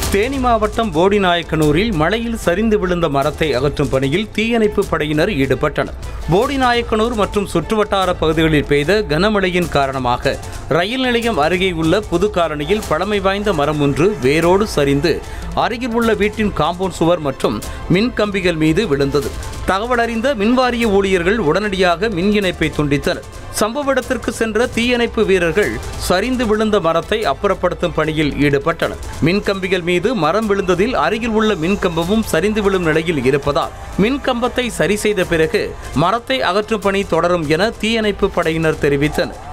தேனி மாவட்டம் போடிநாயக்கனூரில் மழையில் சரிந்து விழுந்த மரத்தை அகற்றும் பணியில் தீயணைப்பு படையினர் ஈடுபட்டனர் போடிநாயக்கனூர் மற்றும் சுற்றுவட்டார பகுதிகளில் பெய்த கனமழையின் காரணமாக ரயில் நிலையம் அருகே உள்ள புது காலனியில் பழமை வாய்ந்த மரம் ஒன்று வேரோடு சரிந்து அருகில் உள்ள வீட்டின் காம்பவுண்ட் சுவர் மற்றும் மின் கம்பிகள் மீது விழுந்தது தகவல் அறிந்த மின்வாரிய ஊழியர்கள் உடனடியாக மின் இணைப்பை துண்டித்தனர் சம்பவ இடத்திற்கு சென்ற தீயணைப்பு வீரர்கள் சரிந்து விழுந்த மரத்தை அப்புறப்படுத்தும் பணியில் ஈடுபட்டனர் மின் கம்பிகள் மீது மரம் விழுந்ததில் அருகில் உள்ள மின் கம்பமும் சரிந்து விழும் நிலையில் இருப்பதால் மின் கம்பத்தை சரி செய்த பிறகு மரத்தை அகற்றும் பணி தொடரும் என தீயணைப்பு படையினர் தெரிவித்தனர்